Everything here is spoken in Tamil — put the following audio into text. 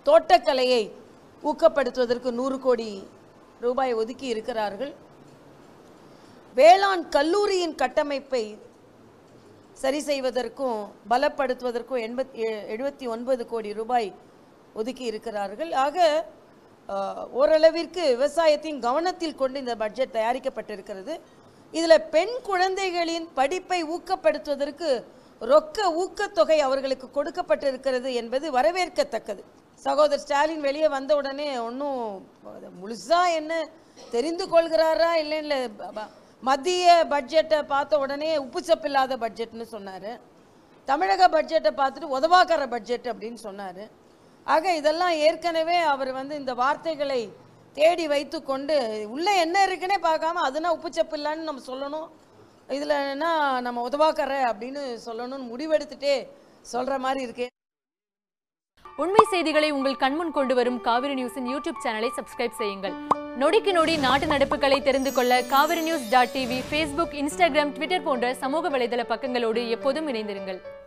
தோட்டக்கலையை ஊக்கப்படுத்துவதற்கு நூறு கோடி ரூபாய் ஒதுக்கி இருக்கிறார்கள் வேளாண் கல்லூரியின் கட்டமைப்பை சரி செய்வதற்கும் பலப்படுத்துவதற்கும் எண்பத் எ- எழுபத்தி ஒன்பது கோடி ரூபாய் ஒதுக்கி இருக்கிறார்கள் ஆக அஹ், ஓரளவிற்கு விவசாயத்தின் கவனத்தில் கொண்டு இந்த பட்ஜெட் தயாரிக்கப்பட்டிருக்கிறது இதில் பெண் குழந்தைகளின் படிப்பை ஊக்கப்படுத்துவதற்கு ரொக்க ஊக்கத்தொகை அவர்களுக்கு கொடுக்கப்பட்டிருக்கிறது என்பது வரவேற்கத்தக்கது சகோதரர் ஸ்டாலின் வெளியே வந்த உடனே ஒன்றும் முழுசா என்ன தெரிந்து கொள்கிறாரா இல்லை இல்லை ப- ப- மத்திய பட்ஜெட்டை பார்த்த உடனே உப்பு சப்பில்லாத பட்ஜெட்னு சொன்னார் தமிழக பட்ஜெட்டை பார்த்துட்டு உதவாக்கார பட்ஜெட் அப்படின்னு சொன்னார் ஆக இதெல்லாம் ஏற்கனவே அவர் வந்து இந்த வார்த்தைகளை தேடி வைத்து கொண்டு உள்ளே என்ன இருக்குன்னே பார்க்காம அதுனா உப்பு சப்பு இல்லைன்னு நம்ம சொல்லணும் இதில் என்ன நம்ம உதவாக்கற அப்படின்னு சொல்லணும்னு முடிவெடுத்துட்டே சொல்கிற மாதிரி இருக்கு உண்மை செய்திகளை உங்கள் கண்முன் கொண்டு வரும் காவிரி நியூஸின் யூடியூப் சேனலை சப்ஸ்கிரைப் செய்யுங்கள் நொடிக்கு நொடி நாட்டு நடப்புகளை தெரிந்து கொள்ள Kaveri news dot TV Facebook Instagram Twitter போன்ற சமூக வலைதள பக்கங்களோடு எப்போதும் இணைந்திருங்கள்